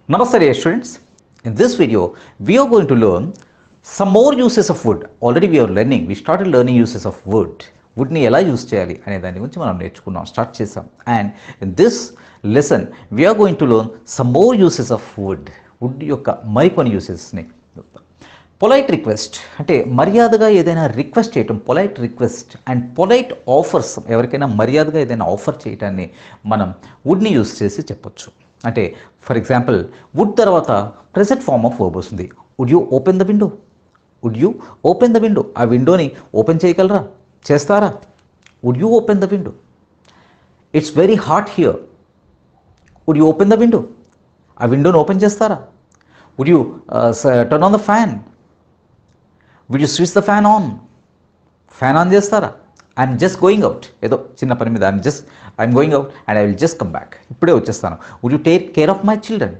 Namaste dear students. In this video, we are going to learn some more uses of wood. Already we are learning, we started learning uses of wood. వుడ్ని ఎలా use చేయాలి అనే దాని గురించి మనం నేర్చుకున్నాం start చేసాం and in this lesson we're going to learn some more uses of would would యొక్క మరికొన్ని యూసెస్ని పొలైట్ రిక్వెస్ట్ అంటే మర్యాదగా ఏదైనా రిక్వెస్ట్ చేయటం polite request and polite offers ఎవరికైనా మర్యాదగా ఏదైనా ఆఫర్ చేయటాన్ని మనం వుడ్ని యూస్ చేసి చెప్పొచ్చు అంటే ఫర్ ఎగ్జాంపుల్ వుడ్ తర్వాత ప్రెసెంట్ ఫార్మ్ ఆఫ్ వర్బ్ వస్తుంది would you open the window would you open the window ఆ విండోని ఓపెన్ చేయగలరా చేస్తారా would you open the window it's very hot here would you open the window ఆ విండోని open చేస్తారా would you turn on the fan would you switch the fan on fan on చేస్తారా I'm just going out ఏదో చిన్న పని మీద I'm just I'm going out and I will just come back ఇప్పుడే వచ్చేస్తాను would you take care of my children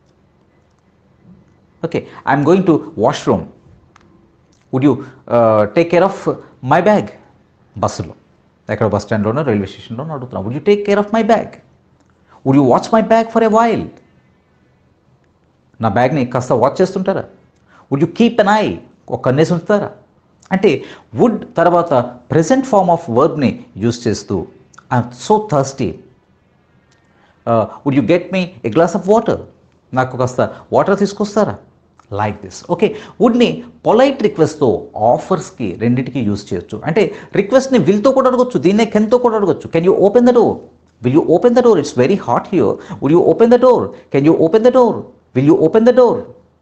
okay I'm going to washroom would you take care of my bag బస్సులో ఎక్కడ bus స్టాండ్లోనో railway స్టేషన్లోనో అడుగుతున్నాం would you take care of my bag would you watch my bag for a while నా బ్యాగ్ని కాస్త watch చేస్తుంటారా would you keep an eye ఒక కన్నేసి ఉంచుతారా అంటే వుడ్ తర్వాత ప్రెసెంట్ ఫార్మ్ ఆఫ్ వర్బ్ని యూస్ చేస్తూ I'm so thirsty would you get me a glass of water నాకు కాస్త వాటర్ తీసుకొస్తారా లైక్ దిస్ ఓకే వుడ్ని పొలైట్ రిక్వెస్ట్తో ఆఫర్స్కి రెండింటికి యూస్ చేయొచ్చు అంటే రిక్వెస్ట్ని విల్తో కూడా అడగొచ్చు దీన్నే కెన్తో కూడా అడగొచ్చు can you open the door will you open the door it's very hot here would you open the door can you open the door will you open the door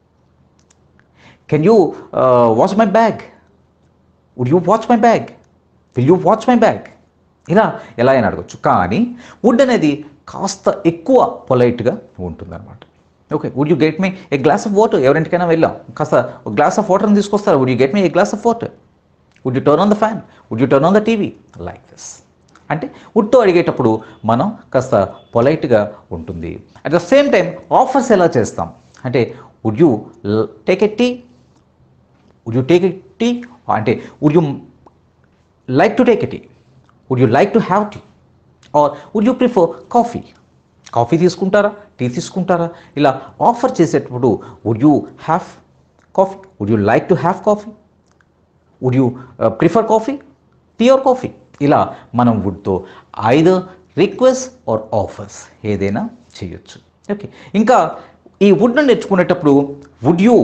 can you watch my bag would you watch my bag will you watch my bag ఇలా ఎలా అయినా అడగచ్చు కానీ would అనేది కాస్త ఎక్కువ పొలైట్గా ఉంటుందన్నమాట okay would you get me a glass of water ఎవరింటికైనా వెళ్ళాం కాస్త ఒక గ్లాస్ ఆఫ్ వాటర్ని తీసుకొస్తారు would you get me a glass of water would you turn on the fan would you turn on the TV like this అంటే వుడ్తో అడిగేటప్పుడు మనం కాస్త పొలైట్గా ఉంటుంది at the same time offers ఎలా చేస్తాం అంటే would you take a tea would you take a tea అంటే would you like to take a tea would you like to have tea or would you prefer coffee coffee తీసుకుంటారా tea తీసుకుంటారా ఇలా offer చేసేటప్పుడు would you have coffee would you like to have coffee would you prefer coffee tea or coffee ఇలా మనం వుడ్తో either request or offers ఏదైనా చేయొచ్చు okay ఇంకా ఈ వుడ్ను నేర్చుకునేటప్పుడు వుడ్ యూ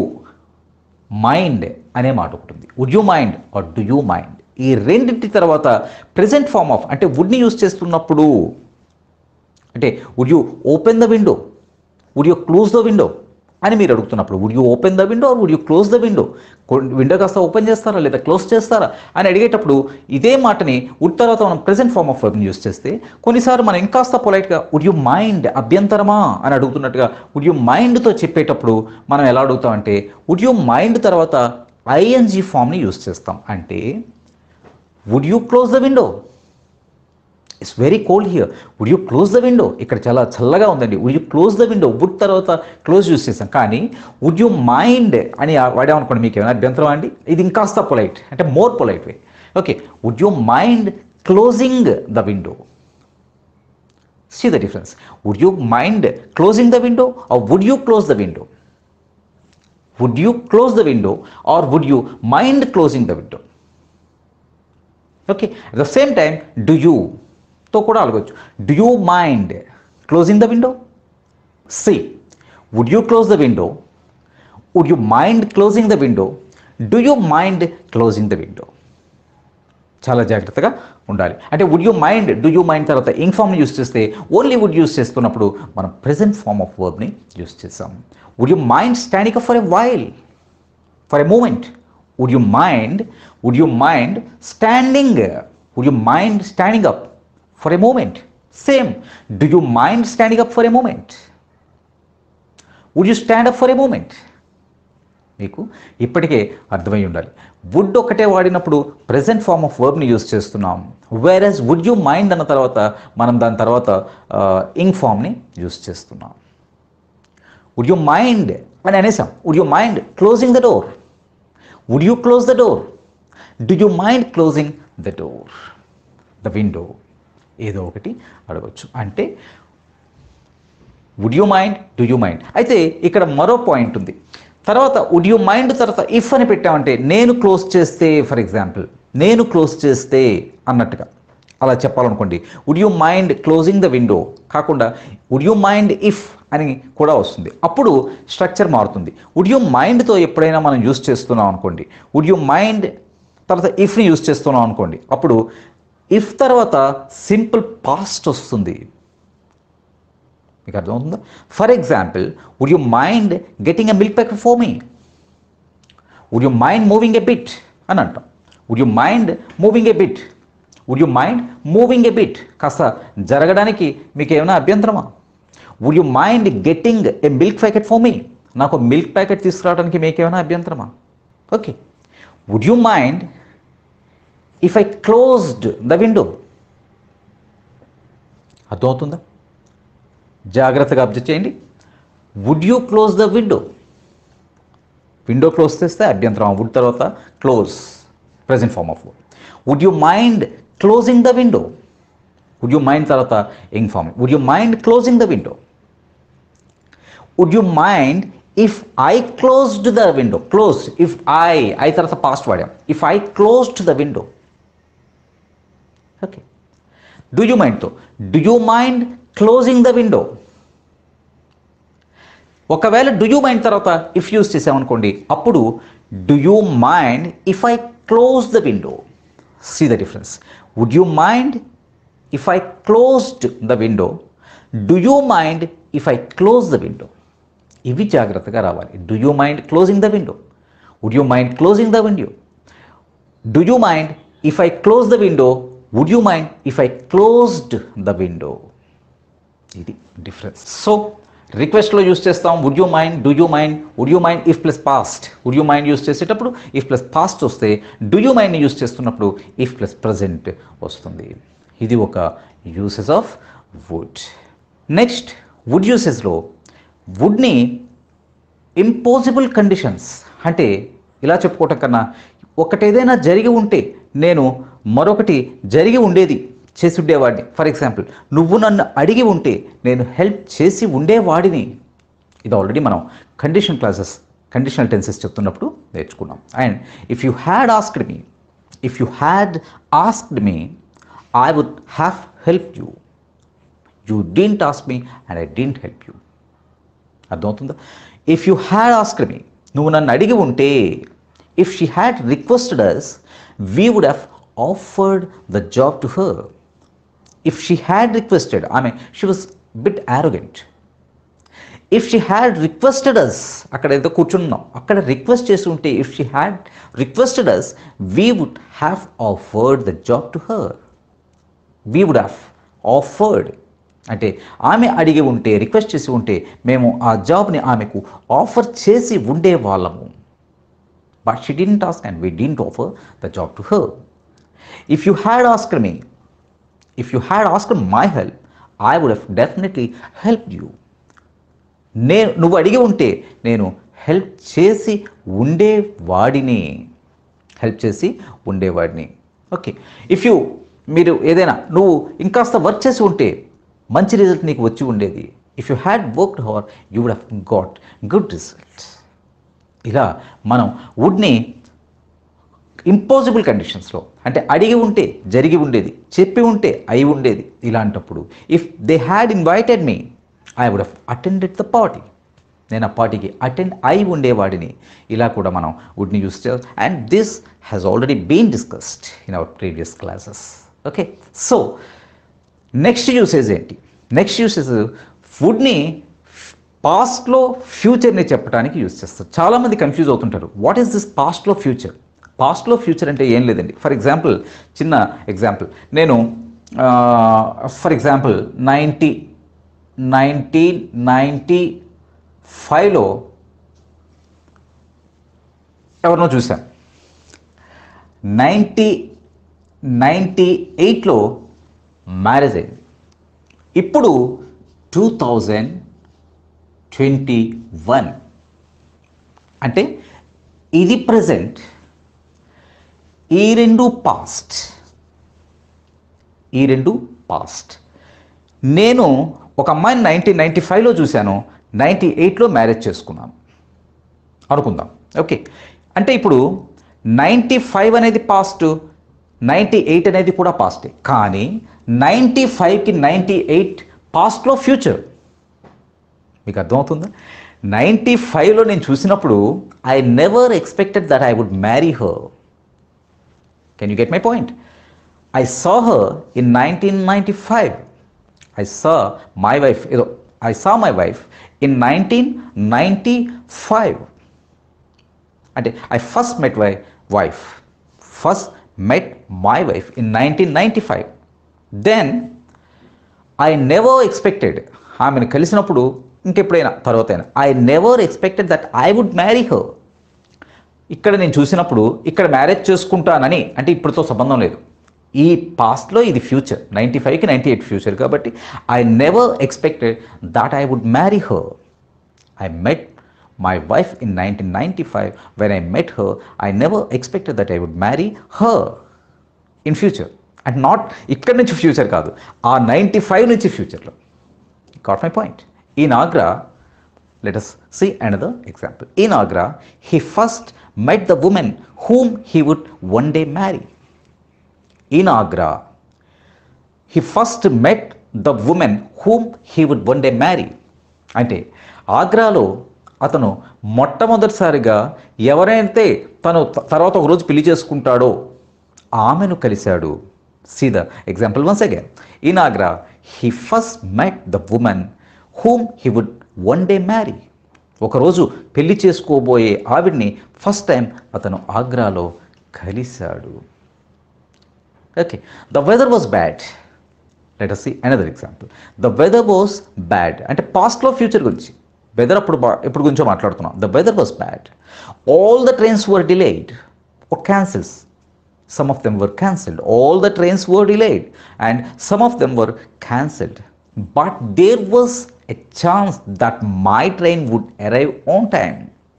మైండ్ అనే మాట ఒకటి ఉంది would you mind or do you mind ఈ రెండింటి తర్వాత ప్రెసెంట్ ఫార్మ్ ఆఫ్ అంటే వుడ్ని యూస్ చేస్తున్నప్పుడు అంటే would you open the window would you close the window అని మీరు అడుగుతున్నప్పుడు would you open the window would you close the window window కాస్త ఓపెన్ చేస్తారా లేదా క్లోజ్ చేస్తారా అని అడిగేటప్పుడు ఇదే మాటని వుడ్ తర్వాత మనం ప్రెసెంట్ ఫార్మ్ ఆఫ్ వర్బ్ని యూస్ చేస్తే కొన్నిసార్లు మనం ఇంకాస్త పొలైట్గా వుడ్ యూ మైండ్ అభ్యంతరమా అని అడుగుతున్నట్టుగా వుడ్ యూ మైండ్తో చెప్పేటప్పుడు మనం ఎలా అడుగుతామంటే వుడ్ యూ మైండ్ తర్వాత ఐఎన్జీ ఫామ్ని యూస్ చేస్తాం అంటే would you close the window it's very cold here would you close the window ఇక్కడ చాలా చల్లగా ఉందండి would you close the window would తర్వాత క్లోజ్ యూస్ చేసాం కానీ వుడ్ యూ మైండ్ అని వాడామనుకోండి మీకు ఏమైనా అభ్యంతరం అండి ఇది ఇంకాస్త పొలైట్ అంటే more polite way okay would you mind closing the window see the difference would you mind closing the window or would you close the window would you close the window or would you mind closing the window okay at the same time do you తో కూడా అడగచ్చు do you mind closing the window see would you close the window would you mind closing the window do you mind closing the window చాలా జాగ్రత్తగా ఉండాలి అంటే would you mind do you mind తర్వాత ing ఫామ్ని use చేస్తే only would use చేస్తున్నప్పుడు మనం present form of వర్బ్ని యూస్ చేస్తాం would you mind standing up for a while for a moment would you mind would you mind standing would you mind standing up for a moment same do you mind standing up for a moment would you stand up for a moment మీకు ఇప్పటికే అర్థమై ఉండాలి would ఒకటే వాడినప్పుడు present form of వర్బ్ని use చేస్తున్నాం whereas would you mind అన్న తర్వాత మనం దాని తర్వాత ఇంక్ ఫామ్ని యూస్ చేస్తున్నాం వుడ్ యూ మైండ్ అని అనేసాం would you mind closing the door would you close the door do you mind closing the door the window ఏదో ఒకటి అడగచ్చు అంటే would you mind do you mind అయితే ఇక్కడ మరో పాయింట్ ఉంది తర్వాత వుడ్ యూ మైండ్ తర్వాత ఇఫ్ అని పెట్టామంటే నేను క్లోజ్ చేస్తే ఫర్ ఎగ్జాంపుల్ నేను క్లోజ్ చేస్తే అన్నట్టుగా అలా చెప్పాలనుకోండి would you mind closing the window కాకుండా వుడ్ యూ మైండ్ ఇఫ్ అని కూడా వస్తుంది అప్పుడు స్ట్రక్చర్ మారుతుంది వుడ్ యూ మైండ్తో ఎప్పుడైనా మనం యూస్ చేస్తున్నాం అనుకోండి వుడ్ యూ మైండ్ తర్వాత ఇఫ్ని యూస్ చేస్తున్నాం అనుకోండి అప్పుడు ఇఫ్ తర్వాత సింపుల్ పాస్ట్ వస్తుంది మీకు అర్థమవుతుందా for example would you mind getting a milk packet for me would you mind moving a bit అని అంటాం would you mind moving a bit would you mind moving a bit కాస్త జరగడానికి మీకు ఏమైనా అభ్యంతరమా would you mind getting a milk packet for me నాకు milk packet తీసుకురావడానికి మీకు ఏమైనా అభ్యంతరమా okay would you mind if I closed the window అర్థమవుతుందా జాగ్రత్తగా అబ్జర్వ్ చేయండి would you close the window window close చేస్తే అభ్యంతరం వుడ్ తర్వాత close present form of would would you mind closing the window would you mind తర్వాత ing form would you mind closing the window would you mind if I closed the window close if I I తర్వాత past వాడాం if I closed the window okay do you మైండ్తో do you mind closing the window ఒకవేళ do you mind తర్వాత if use చేసామనుకోండి అప్పుడు do you mind if I close the window see the difference would you mind if I closed the window do you mind if I close the window ఇవి జాగ్రత్తగా రావాలి do you mind closing the window would you mind closing the window do you mind if I close the window would you mind if I closed the window ఇది difference so రిక్వెస్ట్లో use చేస్తాం would you mind do you mind would you mind if plus past would you mind use చేసేటప్పుడు if plus past వస్తే do you మైండ్ని use చేస్తున్నప్పుడు if plus present వస్తుంది ఇది ఒక uses of would next would యూసెస్లో వుడ్ని ఇంపాసిబుల్ కండిషన్స్ అంటే ఇలా చెప్పుకోవటం కన్నా ఒకటేదైనా జరిగి ఉంటే నేను మరొకటి జరిగి ఉండేది చేసి ఉండేవాడిని ఫర్ ఎగ్జాంపుల్ నువ్వు నన్ను అడిగి ఉంటే నేను హెల్ప్ చేసి ఉండేవాడిని ఇది ఆల్రెడీ మనం కండిషన్ క్లాసెస్ కండిషనల్ టెన్సెస్ చెప్తున్నప్పుడు నేర్చుకున్నాం and if you had asked me if you had asked me I would have help you you didn't ask me and I didn't help you అర్థమవుతుందా if you had asked me నువ్వు నన్ను అడిగి ఉంటే if she had requested us we would have offered the job to her if she had requested ఆమె she was bit arrogant if she had requested us అక్కడ ఏదో కూర్చున్నాం అక్కడ request చేసి ఉంటే if she had requested us we would have offered the job to her we would have offered అంటే ఆమె అడిగి ఉంటే రిక్వెస్ట్ చేసి ఉంటే మేము ఆ జాబ్ని ఆమెకు ఆఫర్ చేసి ఉండే వాళ్ళము but she didn't ask and we didn't offer the job to her if you had asked me if you had asked my help I would have definitely help you నేను నువ్వు అడిగి ఉంటే నేను హెల్ప్ చేసి ఉండేవాడిని హెల్ప్ చేసి ఉండేవాడిని okay if you మీరు ఏదైనా నువ్వు ఇంకాస్త వర్క్ చేసి ఉంటే మంచి రిజల్ట్ నీకు వచ్చి ఉండేది if you had worked hard you would have got good result ఇలా మనం వుడ్ని ఇంపాసిబుల్ కండిషన్స్లో అంటే అడిగి ఉంటే జరిగి ఉండేది చెప్పి ఉంటే అయి ఉండేది ఇలాంటప్పుడు if they had invited me I would have attended the party నేను ఆ పార్టీకి అటెండ్ అయి ఉండేవాడిని ఇలా కూడా మనం వుడ్ని యూస్ చేయాలి and this has already been discussed in our previous classes okay so next usage ఏంటి నెక్స్ట్ యూసేజ్ వుడ్ని పాస్ట్లో ఫ్యూచర్ని చెప్పడానికి యూజ్ చేస్తారు చాలామంది కన్ఫ్యూజ్ అవుతుంటారు వాట్ ఈస్ దిస్ పాస్ట్లో ఫ్యూచర్ పాస్ట్లో ఫ్యూచర్ అంటే ఏం లేదండి ఫర్ ఎగ్జాంపుల్ చిన్న ఎగ్జాంపుల్ నేను for example ninety nineteen ninety ఫైవ్లో ఎవరినో చూశాను నైంటీ నైంటీ ఎయిట్లో మ్యారేజ్ అయింది ఇప్పుడు టూ థౌజండ్ ట్వంటీ వన్ అంటే ఇది ప్రజెంట్ ఈ రెండు పాస్ట్ ఈ రెండు పాస్ట్ నేను ఒక అమ్మాయిని నైన్టీన్ నైంటీ ఫైవ్లో చూశాను నైంటీ ఎయిట్లో మ్యారేజ్ చేసుకున్నాను అనుకుందాం ఓకే అంటే ఇప్పుడు నైంటీ ఫైవ్ అనేది పాస్ట్ నైంటీ ఎయిట్ అనేది కూడా పాస్టే కానీ నైంటీ ఫైవ్కి నైంటీ ఎయిట్ పాస్ట్లో ఫ్యూచర్ మీకు అర్థమవుతుందా నైంటీ ఫైవ్లో నేను చూసినప్పుడు I never expected that I would marry her can you get my point I saw her in nineteen ninety five I saw my wife ఏదో I saw my wife in nineteen ninety five అంటే I first met my wife first met my wife in nineteen ninety five then I never expected ఆమెను కలిసినప్పుడు ఇంకెప్పుడైనా తర్వాత అయినా I never expected that I would marry her ఇక్కడ నేను చూసినప్పుడు ఇక్కడ మ్యారేజ్ చేసుకుంటానని అంటే ఇప్పుడుతో సంబంధం లేదు ఈ పాస్ట్లో ఇది ఫ్యూచర్ నైంటీ ఫైవ్కి నైంటీ ఎయిట్ ఫ్యూచర్ కాబట్టి I never expected that I would marry her I met my wife in nineteen ninety five when I met her I never expected that I would marry her in future and not ఇక్కడ నుంచి future కాదు ఆ ninety five నుంచి ఫ్యూచర్లో got my point. In Agra, let us see another example. In Agra, he first met the woman whom he would one day marry. In Agra, he first met the woman whom he would one day marry. అంటే ఆగ్రాలో అతను మొట్టమొదటిసారిగా ఎవరైతే తను త- తర్వాత ఒక రోజు పెళ్లి చేసుకుంటాడో ఆమెను కలిశాడు see the example once again in Agra he first met the woman whom he would one day marry ఒకరోజు పెళ్లి చేసుకోబోయే ఆవిడ్ని ఫస్ట్ టైం అతను ఆగ్రాలో కలిశాడు okay the weather was bad let us see another example the weather was bad అంటే పాస్ట్లో future గురించి వెదర్ అప్పుడు బా ఇప్పుడు గురించో మాట్లాడుతున్నాం the weather was bad all the trains were delayed or cancels some of them were cancelled all the trains were delayed and some of them were cancelled but there was a chance that my train would arrive on time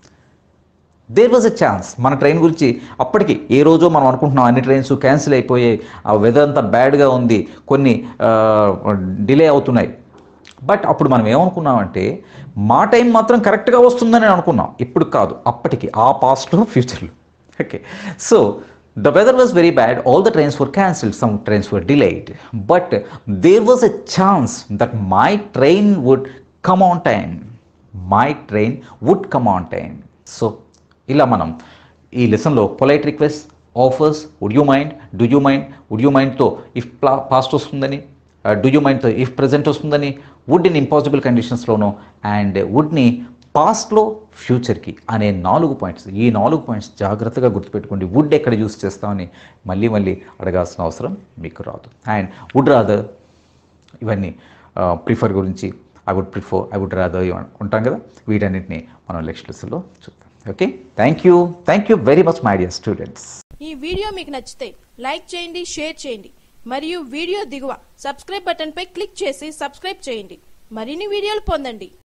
there was a chance మన train గురించి అప్పటికి ఏ రోజో మనం అనుకుంటున్నాం అన్ని trains cancel అయిపోయాయి ఆ weather అంతా బ్యాడ్గా ఉంది కొన్ని డిలే అవుతున్నాయి బట్ అప్పుడు మనం ఏమనుకున్నామంటే మా టైం మాత్రం కరెక్ట్గా వస్తుందని అనుకున్నాం ఇప్పుడు కాదు అప్పటికి ఆ పాస్ట్లో ఫ్యూచర్లో okay so the weather was very bad all the trains were cancelled some trains were delayed but there was a chance that my train would come on time my train would come on time so ఇలా మనం ఈ లెసన్లో polite request offers would you mind do you mind would you మైండ్తో if past వస్తుందని do you మైండ్తో if present వస్తుందని would in impossible కండిషన్స్లోనూ and వుడ్ని పాస్ట్లో ఫ్యూచర్కి అనే నాలుగు పాయింట్స్ ఈ నాలుగు పాయింట్స్ జాగ్రత్తగా గుర్తుపెట్టుకోండి వుడ్ ఎక్కడ యూస్ చేస్తామని మళ్ళీ మళ్ళీ అడగాల్సిన అవసరం మీకు రాదు అండ్ వుడ్ రాదర్ ఇవన్నీ ప్రిఫర్ గురించి I would prefer I would rather ఉంటాం కదా వీటన్నిటిని మనం నెక్స్ట్ లెసన్లో చూద్దాం okay thank you thank you very much my dear students ఈ వీడియో మీకు నచ్చితే లైక్ చేయండి షేర్ చేయండి మరియు వీడియో దిగువ సబ్స్క్రైబ్ బటన్ పై క్లిక్ చేసి సబ్స్క్రైబ్ చేయండి మరిన్ని వీడియోలు పొందండి